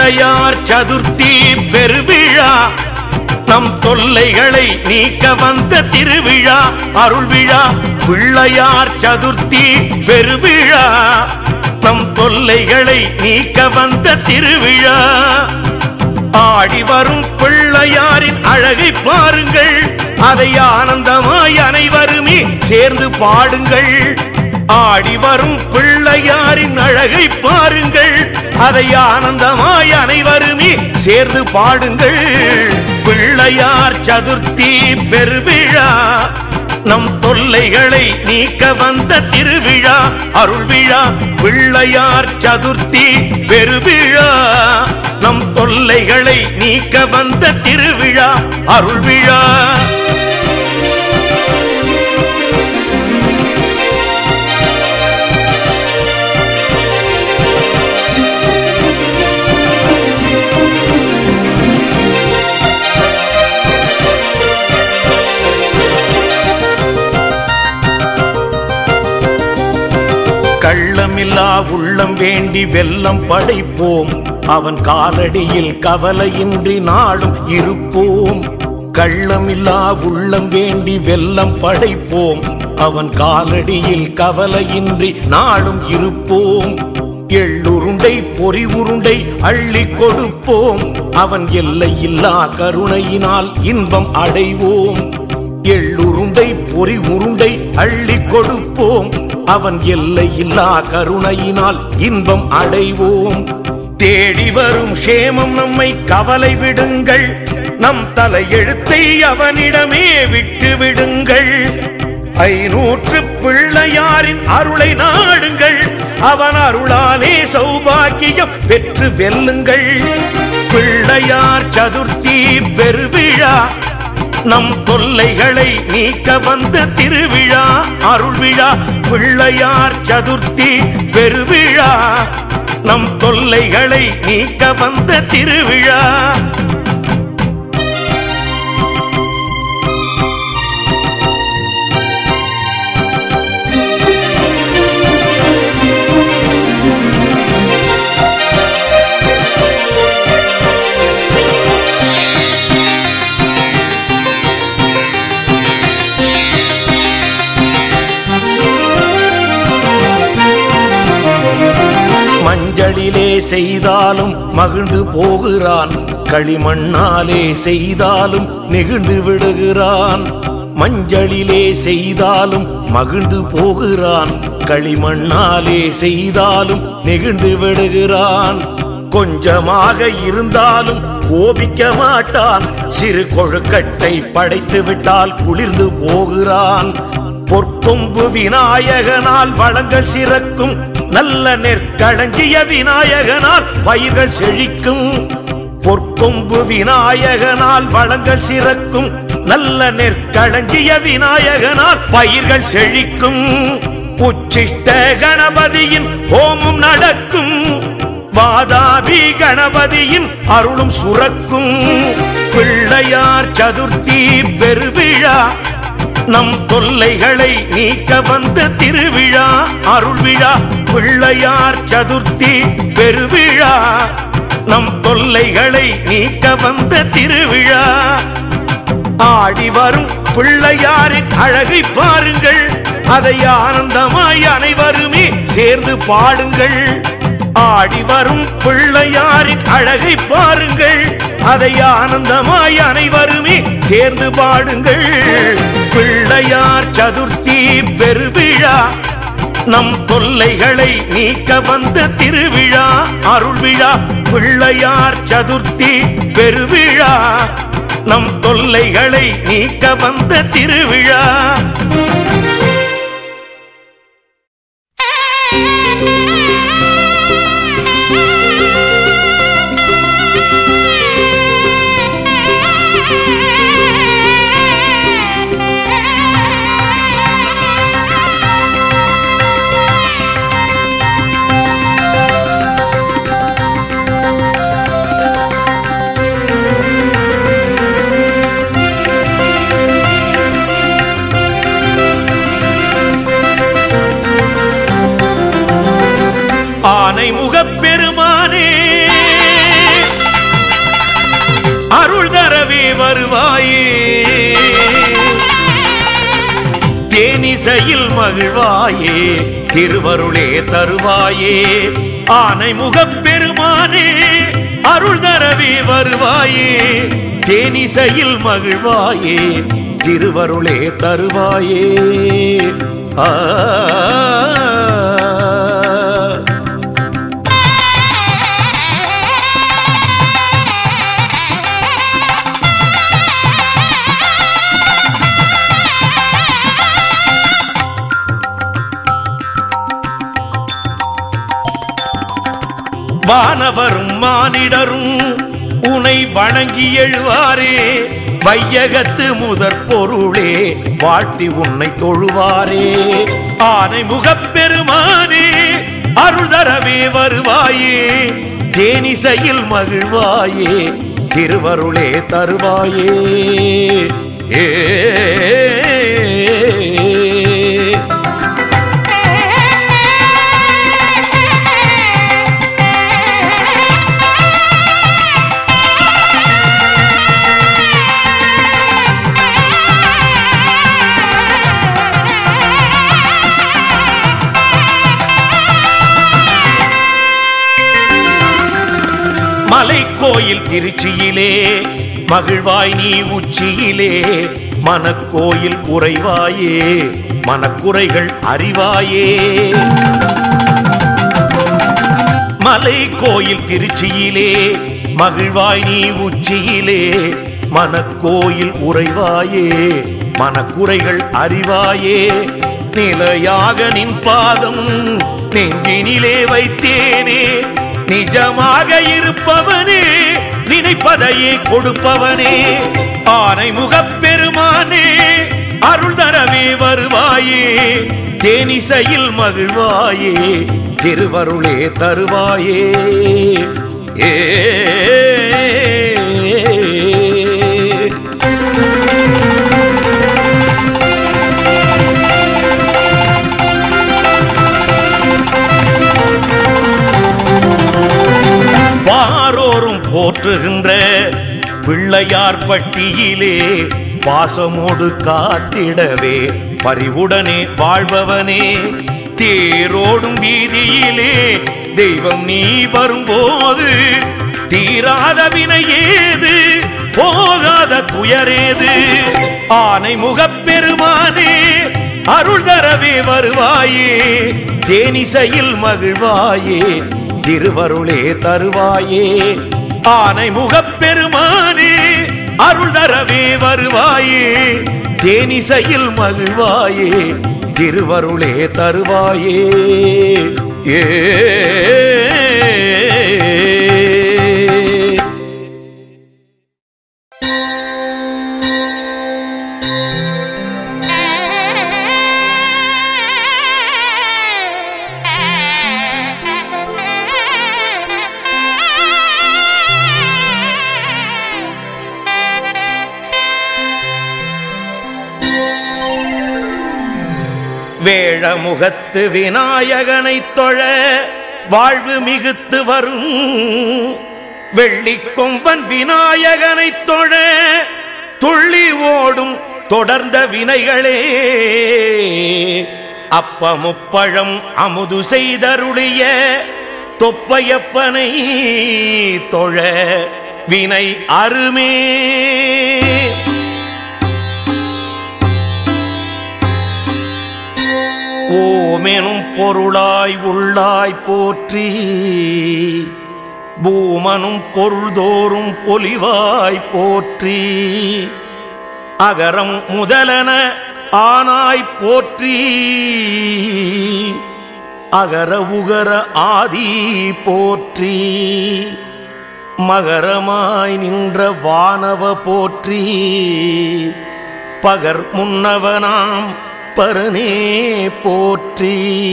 பிள்ளையார் சதுர்த்தி பெருவிழா நம் தொல்லைகளை நீக்க வந்த திருவிழா அருள் விழா பிள்ளையார் சதுர்த்தி பெருவிழா நம் தொல்லைகளை நீக்க வந்த திருவிழா ஆடி வரும் பிள்ளையாரின் அழகை பாருங்கள் அதை ஆனந்தமாய் அனைவருமே சேர்ந்து பாடுங்கள் ஆடி வரும் பிள்ளையாரின் அழகை பாருங்கள் அதை ஆனந்தமாய் அனைவருமே சேர்ந்து பாடுங்கள் பிள்ளையார் சதுர்த்தி பெருவிழா நம் தொல்லைகளை நீக்க வந்த திருவிழா அருள் விழா பிள்ளையார் சதுர்த்தி பெருவிழா நம் தொல்லைகளை நீக்க வந்த திருவிழா அருள் விழா கள்ளமில்லா உள்ளம் வேண்டி வெல்லம் படைப்போம் அவன் காலடியில் கவலையின்றி நாளும் இருப்போம் கள்ளமில்லா உள்ளம் வேண்டி வெல்லம் படைப்போம் அவன் காலடியில் கவலையின்றி நாளும் இருப்போம் எள்ளுருண்டை பொறி உருண்டை அள்ளி கொடுப்போம் அவன் எல்லையில்லா கருணையினால் இன்பம் அடைவோம் எள்ளுருண்டை பொறி உருண்டை அள்ளி கொடுப்போம் அவன் எல்லையில்லா கருணையினால் இன்பம் அடைவோம் தேடி வரும் சேமம் நம்மை கவலை விடுங்கள் நம் தலையெழுத்தை அவனிடமே விட்டு விடுங்கள் ஐநூற்று பிள்ளையாரின் அருளை நாடுங்கள் அவன் அருளாலே சௌபாக்கியம் பெற்று வெல்லுங்கள் பிள்ளையார் சதுர்த்தி பெருவிழா நம் தொல்லைகளை நீக்க வந்த திருவிழா அருள் விழா பிள்ளையார் சதுர்த்தி பெருவிழா நம் தொல்லைகளை நீக்க வந்த திருவிழா மஞ்சளிலே செய்தாலும் மகிழ்ந்து போகிறான் களிமண்ணாலே செய்தாலும் நெகிழ்ந்து விடுகிறான் மஞ்சளிலே செய்தாலும் மகிழ்ந்து போகிறான் களிமண்ணாலே செய்தாலும் நெகிழ்ந்து விடுகிறான் கொஞ்சமாக இருந்தாலும் கோபிக்க மாட்டான் சிறு கொழுக்கட்டை படைத்து விட்டால் குளிர்ந்து போகிறான் பொற்கொம்பு விநாயகனால் வளங்கள் சிறக்கும் நல்ல நெற்களஞ்சிய விநாயகனால் பயிர்கள் செழிக்கும் பொற்கொம்பு விநாயகனால் வளங்கள் சிறக்கும் நல்ல நெற்களஞ்சிய விநாயகனால் பயிர்கள் செழிக்கும் உச்சிஷ்ட கணபதியின் ஹோமம் நடக்கும் வாதாபி கணபதியின் அருளும் சுரக்கும் பிள்ளையார் சதுர்த்தி பெருவிழா நம் தொல்லைகளை நீக்க வந்த திருவிழா அருள் விழா பிள்ளையார் சதுர்த்தி பெருவிழா நம் தொல்லைகளை நீக்க வந்த திருவிழா ஆடி வரும் பிள்ளையாரின் அழகை பாருங்கள் அதை ஆனந்தமாய் அனைவருமே சேர்ந்து பாடுங்கள் ஆடி வரும் பிள்ளையாரின் அழகை பாருங்கள் அதை ஆனந்தமாய் அனைவருமே சேர்ந்து பாடுங்கள் பிள்ளையார் சதுர்த்தி பெருவிழா நம் தொல்லைகளை நீக்க வந்த திருவிழா அருள் விழா பிள்ளையார் சதுர்த்தி பெருவிழா நம் தொல்லைகளை நீக்க வந்த திருவிழா மகிழ்வாயே திருவருளே தருவாயே ஆனை முகப்பெருமானே அருள் தரவே வருவாயே தேனிசையில் மகிழ்வாயே திருவருளே தருவாயே ஆ வானவரும் மானிடரும் உனை வணங்கி எழுவாரே வையகத்து முதற் பொருளே வாழ்த்தி உன்னை தொழுவாரே ஆனை முகப்பெருமானே அருள் தரவே வருவாயே தேனிசையில் மகிழ்வாயே திருவருளே தருவாயே ஏ மலைக்கோயில் திருச்சியிலே மகிழ்வாய் நீ உச்சியிலே மனக்கோயில் உறைவாயே மனக்குறைகள் அறிவாயே மலை கோயில் திருச்சியிலே மகிழ்வாய் நீ உச்சியிலே மனக்கோயில் உறைவாயே மனக்குறைகள் அறிவாயே நிலையாக நின் பாதம் நெஞ்சினிலே வைத்தேனே நிஜமாக இருப்பவனே நினைப்பதையே கொடுப்பவனே ஆனை முகப்பெருமானே அருள் தரவே வருவாயே தேனிசையில் மகிழ்வாயே திருவருளே தருவாயே ஏ பாரோரும் போற்றுகின்ற பிள்ளையார் பட்டியிலே பாசமோடு காத்திடவே பரிவுடனே வாழ்பவனே தேரோடும் வீதியிலே தெய்வம் நீ வரும்போது தீராத வினை ஏது போகாத துயரேது ஆனை முகப்பெருமானே அருள் தரவே வருவாயே தேனிசையில் மகிழ்வாயே திருவருளே தருவாயே ஆனை முகப்பெருமானே அருள் தரவே வருவாயே தேனிசையில் மகிழ்வாயே திருவருளே தருவாயே ஏ வேழமுகத்து விநாயகனைத் தொழ வாழ்வு மிகுத்து வரும் வெள்ளிக் கொம்பன் விநாயகனைத் தொழ துள்ளி ஓடும் தொடர்ந்த வினைகளே அப்பமுப்பழம் அமுது செய்தருளிய தொப்பையப்பனை தொழ வினை அருமே ஓமெனும் பொருளாய் உள்ளாய் போற்றி பூமனும் பொருள்தோறும் பொலிவாய் போற்றி அகரம் முதலன ஆனாய் போற்றி அகர உகர ஆதி போற்றி மகரமாய் நின்ற வானவ போற்றி பகர் முன்னவனாம் பரனே போற்றி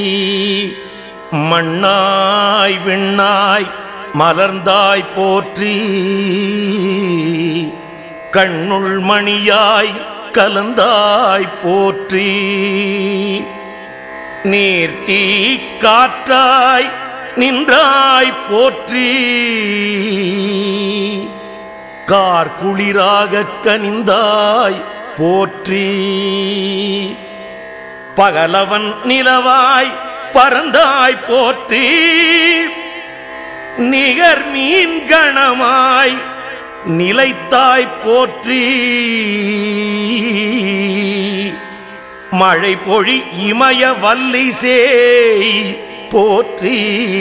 மண்ணாய் விண்ணாய் மலர்ந்தாய் போற்றி கண்ணுள் மணியாய் கலந்தாய் போற்றி நீர்த்தீ காற்றாய் நின்றாய் போற்றி கார்குளிராக கனிந்தாய் போற்றி பகலவன் நிலவாய் பறந்தாய் போற்றி நிகர் மீன் கணமாய் நிலைத்தாய் போற்றி மழை பொழி இமய வல்லை சேய் போற்றி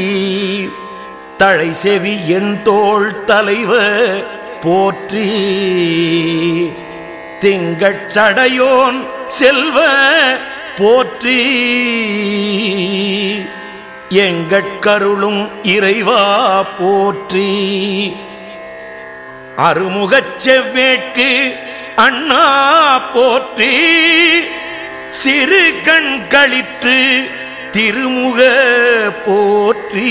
தழை செவி என் தோள் தலைவ போற்றி திங்கட் சடையோன் செல்வ போற்றி எங்கட்கருளும் இறைவா போற்றி அருமுகச் செவ்வேட்கு அண்ணா போற்றி சிறு கண் களிற்று திருமுக போற்றி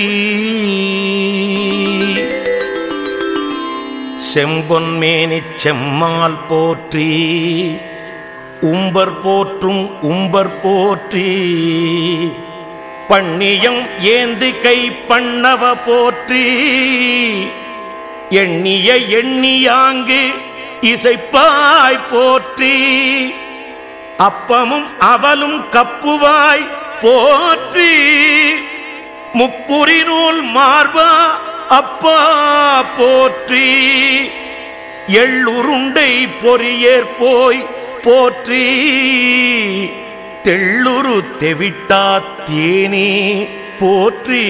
செம்பொன்மேனிச் செம்மால் போற்றி உம்பர் போற்றும் உம்பர் போற்றி பண்ணியம் ஏந்து கை பண்ணவ போற்றி எண்ணிய எண்ணியாங்கு இசைப்பாய் போற்றி அப்பமும் அவலும் கப்புவாய் போற்றி முப்புரி நூல் மார்பா அப்பா போற்றி எள்ளுருண்டை பொறியேற் போய் போற்றி தெள்ளுரு தெவிட்டா தேனே போற்றி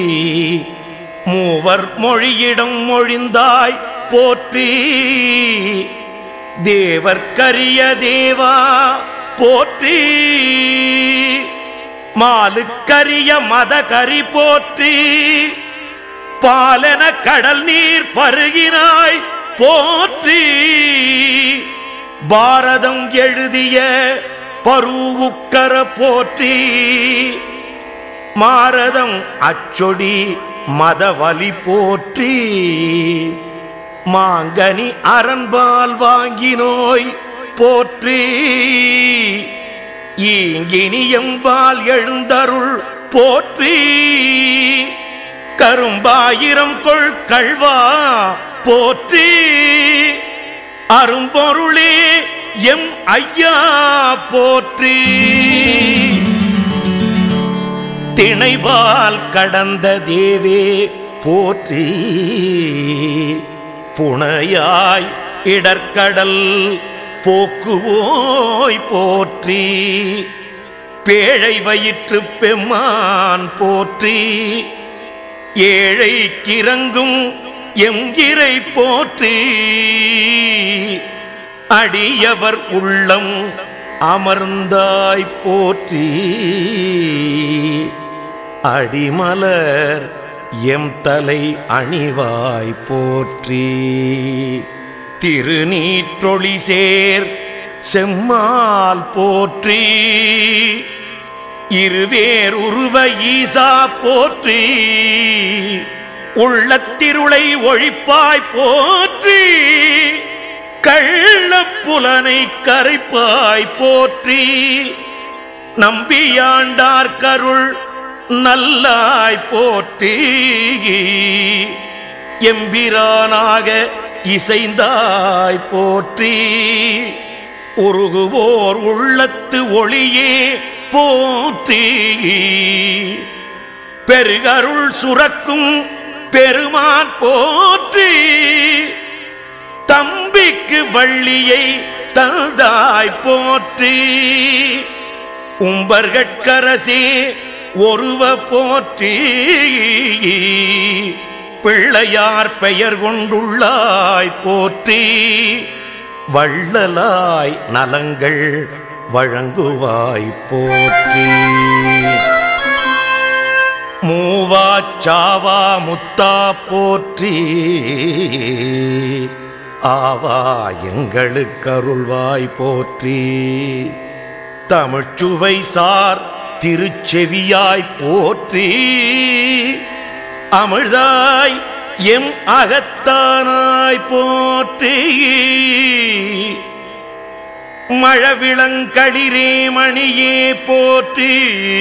மூவர் மொழியிடம் மொழிந்தாய் போற்றி தேவர்க்கரிய தேவா போற்றி மாலுக்கரிய மதகரி போற்றி பாலன கடல் நீர் பருகினாய் போற்றி பாரதம் எழுதிய பருவுக்கர போற்றி மாரதம் அச்சொடி மதவலி போற்றி மாங்கனி அரண்பால் வாங்கினோய் போற்றி ஈங்கினியம்பால் எழுந்தருள் போற்றி கரும்பாயிரம் கொள் கழ்வா போற்றி அரும்பொருளே எம் ஐயா போற்றி திணைவால் கடந்த தேவே போற்றி புனையாய் இடர்கடல் போக்குவோய் போற்றி பேழை வயிற்று பெம்மான் போற்றி ஏழை கிறங்கும் எம் இறை போற்றி அடியவர் உள்ளம் அமர்ந்தாய் போற்றி அடிமலர் எம் தலை அணிவாய் போற்றி திருநீற்றொளி சேர் செம்மால் போற்றி இருவேர் உருவ ஈசா போற்றி உள்ளத்திருளை ஒழிப்பாய் போற்றி கள்ளப்புலனை கரைப்பாய் போற்றி நம்பியாண்டார் கருள் நல்லாய் போற்றி எம்பிரானாக இசைந்தாய் போற்றி உருகுவோர் உள்ளத்து ஒளியே போற்றி பெருகருள் சுரக்கும் பெருமான் போற்றி தம்பிக்கு வள்ளியை தந்தாய் போற்றி உம்பர்கட்கரசே ஒருவ போற்றி பிள்ளையார் பெயர் கொண்டுள்ளாய் போற்றி வள்ளலாய் நலங்கள் வழங்குவாய் போற்றி மூவாச்சாவா முத்தா போற்றி ஆவா எங்களுக்கருள்வாய் போற்றி தமிழ்ச்சுவை சார் திருச்செவியாய் போற்றி அமிழ்தாய் எம் அகத்தானாய் போற்றி மழவிளங்களிரே மணியே போற்றி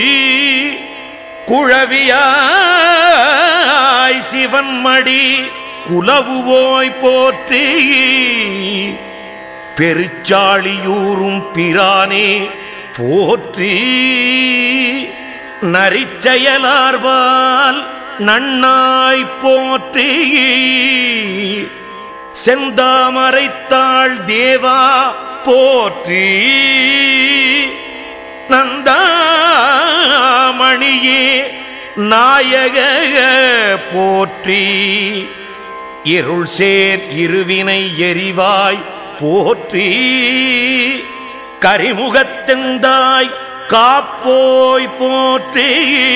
குழவியாய் சிவன் மடி குலவுவோய் போற்றி பெருச்சாளியூரும் பிரானே போற்றி நரிச்செயலார்வால் நன்னாய் போற்றி செந்தாமரைத்தாள் தேவா போற்றி நந்தாமணியே நாயக போற்றி இருள் சேர் இருவினை எரிவாய் போற்றி கரிமுகத்தெந்தாய் காப்போய் போற்றி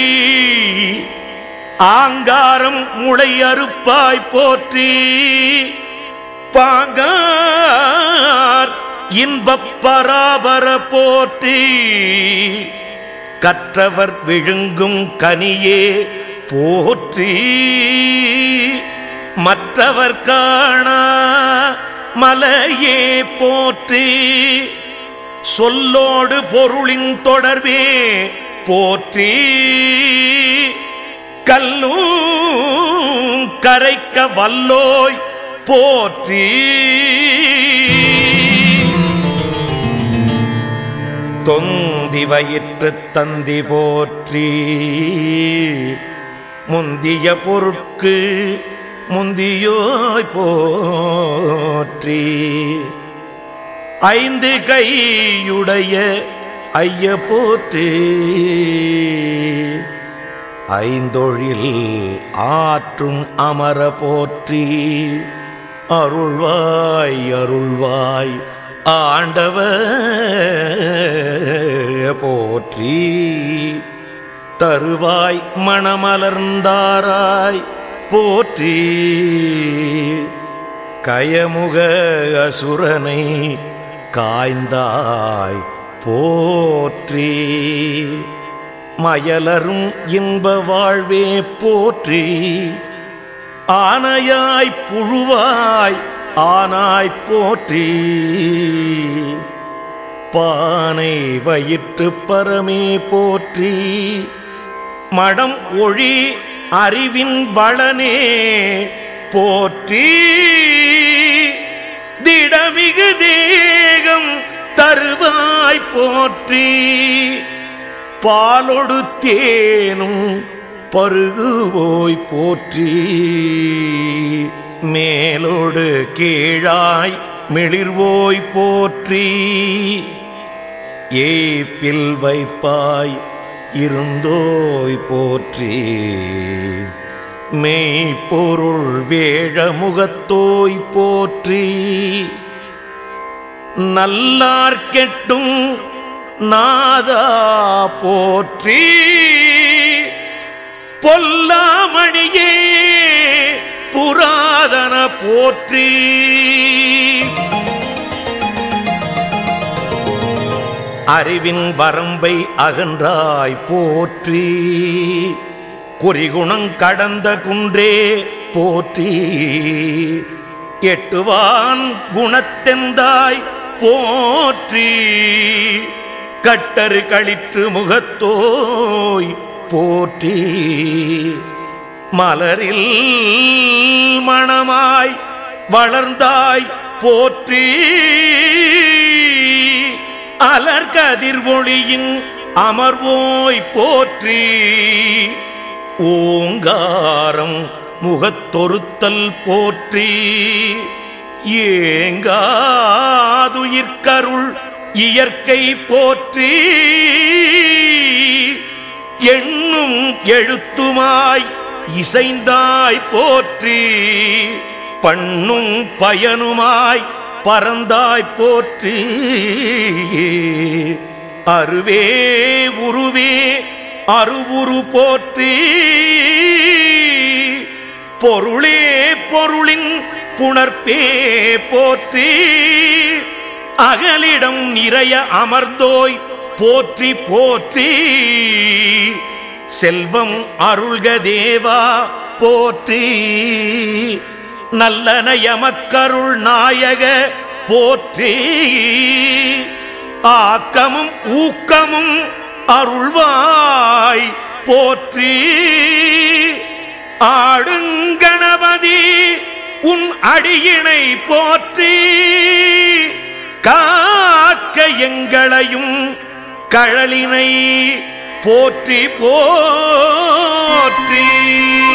ஆங்காரம் முளை அறுப்பாய் போற்றி பாங்கார் இன்பப் பராபர போற்றி கற்றவர் விழுங்கும் கனியே போற்றி மற்றவர் காணா மலையே போற்றி சொல்லோடு பொருளின் தொடர்பே போற்றி கல்லும் கரைக்க வல்லோய் போற்றி தொந்தி வயிற்று தந்தி போற்றி முந்திய பொருட்கு முந்தியோய் போற்றி ஐந்து கையுடைய ஐய போற்றி ஐந்தொழில் ஆற்றும் அமர போற்றி அருள்வாய் அருள்வாய் ஆண்டவ போற்றி தருவாய் மணமலர்ந்தாராய் போற்றி கயமுக அசுரனை காய்ந்தாய் போற்றி மயலரும் இன்ப வாழ்வே போற்றி ஆனையாய் புழுவாய் ஆனாய் போற்றி பானை வயிற்று பரமே போற்றி மடம் ஒழி அறிவின் வளனே போற்றி திடமிகு தேகம் தருவாய் போற்றி பாலொடு தேனும் பருகுவோய் போற்றி மேலோடு கீழாய் மிளிர்வோய் போற்றி ஏப்பில் வைப்பாய் இருந்தோய் போற்றி மெய்ப்பொருள் வேழ முகத்தோய் போற்றி நல்லார் கெட்டும் நாதா போற்றி பொல்லாமணியே புராதன போற்றி அறிவின் வரம்பை அகன்றாய் போற்றி குறிகுணம் கடந்த குன்றே போற்றி எட்டுவான் குணத்தெந்தாய் போற்றி கட்டரு களிற்று முகத்தோய் போற்றி மலரில் மணமாய் வளர்ந்தாய் போற்றி அலர்கதிர்வொளியின் அமர்வோய் போற்றி ஓங்காரம் முகத்தொருத்தல் போற்றி ஏங்காதுயிர்கருள் இயற்கை போற்றி எண்ணும் எழுத்துமாய் இசைந்தாய் போற்றி பண்ணும் பயனுமாய் பறந்தாய் போற்றி அருவே உருவே அருவுரு போற்றி பொருளே பொருளின் புணர்ப்பே போற்றி அகலிடம் நிறைய அமர்ந்தோய் போற்றி போற்றி செல்வம் அருள்க தேவா போற்றி நல்லன எமக்கருள் நாயக போற்றி ஆக்கமும் ஊக்கமும் அருள்வாய் போற்றி ஆடுங்கணபதி உன் அடியினை போற்றி காக்க எங்களையும் கழலினை போற்றி போற்றி